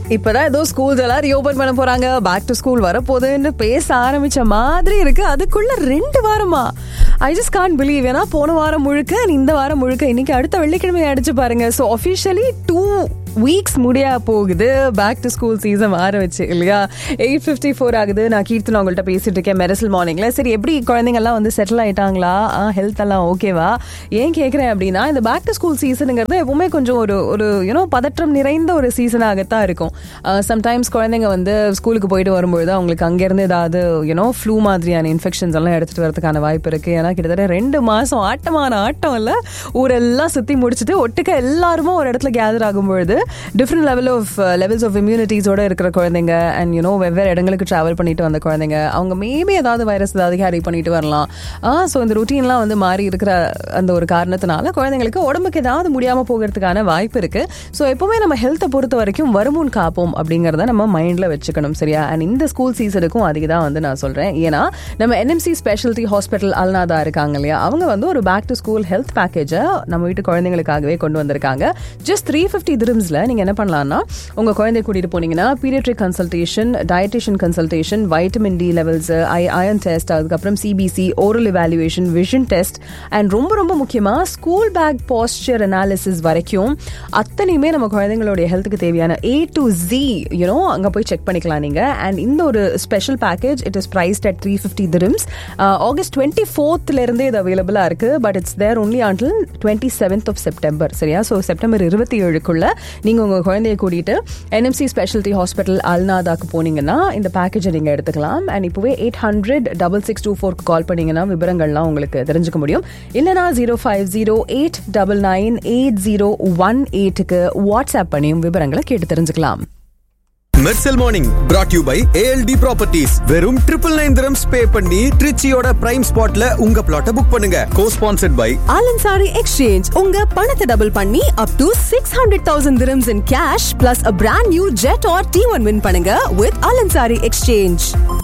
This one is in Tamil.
இப்பதான் ஏதோ ஸ்கூல்ஸ் எல்லாம் ரீஓபன் பண்ண போறாங்க பேக் டு ஸ்கூல் வரப்போகுதுன்னு பேச ஆரம்பிச்ச மாதிரி இருக்கு அதுக்குள்ள ரெண்டு வாரமா ஐ ஜஸ்ட் கான் பிலீவ் ஏன்னா போன வாரம் முழுக்க and இந்த வாரம் முழுக்க இன்னைக்கு அடுத்த வெள்ளிக்கிழமை அடிச்சு பாருங்க ஸோ ஒஃபிஷியலி டூ வீக்ஸ் முடியா போகுது பேக் டு ஸ்கூல் சீசன் ஆரம்பிச்சு இல்லையா எயிட் ஃபிஃப்டி ஃபோர் ஆகுது நான் கீர்த்தனா உங்கள்கிட்ட பேசிட்டு இருக்கேன் மெரசல் மார்னிங்ல சரி எப்படி குழந்தைங்கள்லாம் வந்து செட்டில் ஆயிட்டாங்களா ஹெல்த் எல்லாம் ஓகேவா ஏன் கேட்குறேன் அப்படின்னா இந்த பேக் டு ஸ்கூல் சீசனுங்கிறது எப்பவுமே கொஞ்சம் ஒரு ஒரு யூனோ பதற்றம் நிறைந்த ஒரு சீசனாகத்தான் இருக்கும் சம்டைம்ஸ் குழந்தைங்க வந்து ஸ்கூலுக்கு போயிட்டு வரும்பொழுது அவங்களுக்கு அங்கேருந்து ஏதாவது யூனோ ஃப்ளூ மாதிரியான இன்ஃபெக்ஷன்ஸ் எல்லாம் எடுத்துட்டு வரதுக்கான வாய்ப்பு இருக்கு ஏன்னா கிட்டத்தட்ட ரெண்டு மாசம் ஆட்டமான ஆட்டம் இல்ல ஊரெல்லாம் சுத்தி முடிச்சுட்டு ஒட்டுக்க எல்லாருமே ஒரு இடத்துல கேதர் ஆகும் பொழுது different level of levels of இம்யூனிட்டிஸோட இருக்கிற குழந்தைங்க அண்ட் யூனோ வெவ்வேறு இடங்களுக்கு டிராவல் பண்ணிட்டு வந்த குழந்தைங்க அவங்க மேபி ஏதாவது வைரஸ் ஏதாவது கேரி பண்ணிட்டு வரலாம் ஸோ இந்த ருட்டீன்லாம் வந்து மாறி இருக்கிற அந்த ஒரு காரணத்தினால குழந்தைங்களுக்கு உடம்புக்கு ஏதாவது முடியாம போகிறதுக்கான வாய்ப்பு இருக்கு ஸோ எப்பவுமே நம்ம ஹெல்த்தை பொறுத்த வரைக்கும் வருமுன் காப்போம் அப்படிங்கிறத நம்ம மைண்ட்ல வச்சுக்கணும் சரியா அண்ட் இந்த ஸ்கூல் சீசனுக்கும் அதுக்கு தான் வந்து நான் சொல்றேன் ஏன்னா நம்ம என்எம்சி ஸ்பெஷாலிட்டி ஹாஸ்பிட்டல் அல்நாதா இருக்காங்க இல்லையா அவங்க வந்து ஒரு பேக் டு ஸ்கூல் ஹெல்த் பேக்கேஜை நம்ம வீட்டு குழந்தைங்களுக்காகவே கொண்டு வந்திருக்காங்க ஜஸ்ட் த்ரீ ஃபிஃப்டி திரும்ஸ்ல நீங்க என்ன பண்ணலாம்னா உங்க குழந்தைய கூட்டிட்டு போனீங்கன்னா paediatric consultation dietitian consultation vitamin D levels ஐ அயன் டெஸ்ட் அதுக்கப்புறம் CBC oral evaluation vision test and ரொம்ப ரொம்ப முக்கியமா ஸ்கூல் பேக் பாஸ்டர் அனாலிசிஸ் வரைக்கும் அத்தனையுமே நம்ம குழந்தைங்களுடைய ஹெல்த்துக்கு தேவையான ஏ டு ஜி யூனோ அங்க போய் செக் பண்ணிக்கலாம் நீங்க அண்ட் இந்த ஒரு special package it is priced at three fifty dirhams August twenty ஃபோர்த்ல இருந்தே இது அவைலபிளா இருக்கு பட் இட்ஸ் தேர் ஒன்லி ஆண்டில் டுவெண்ட்டி செவன்த் ஆஃப் செப்டம்பர் சரியா ஸோ செப்டம்பர் இருபத்தி ஏழுக்குள்ள நீங்க உங்க குழந்தைய கூட்டிட்டு என்எம்சி ஸ்பெஷாலிட்டி ஹாஸ்பிட்டல் அல்நாதாக்கு போனீங்கன்னா இந்த பேக்கேஜை நீங்க எடுத்துக்கலாம் அண்ட் இப்போவே eight hundred double six two ஃபோர்க்கு கால் பண்ணீங்கன்னா விவரங்கள்லாம் உங்களுக்கு தெரிஞ்சுக்க முடியும் இல்லைனா zero five zero eight double nine eight zero one எயிட்டுக்கு வாட்ஸ்அப் பண்ணியும் விவரங்களை கேட்டு தெரிஞ்சுக்கலாம் Mersal morning brought you by ALT properties வெறும் ட்ரிபிள் நைன் திரம்ஸ் பே பண்ணி ட்ரிச்சியோட பிரைம் ஸ்பாட்ல உங்க பிளாட்டை புக் பண்ணுங்க co sponsored by Al Ansari exchange உங்க பணத்தை டபுள் பண்ணி up to six hundred thousand dirhams in cash plus a brand new jet R T one win பண்ணுங்க வித் ஆலன்சாரி எக்ஸ்சேஞ்ச்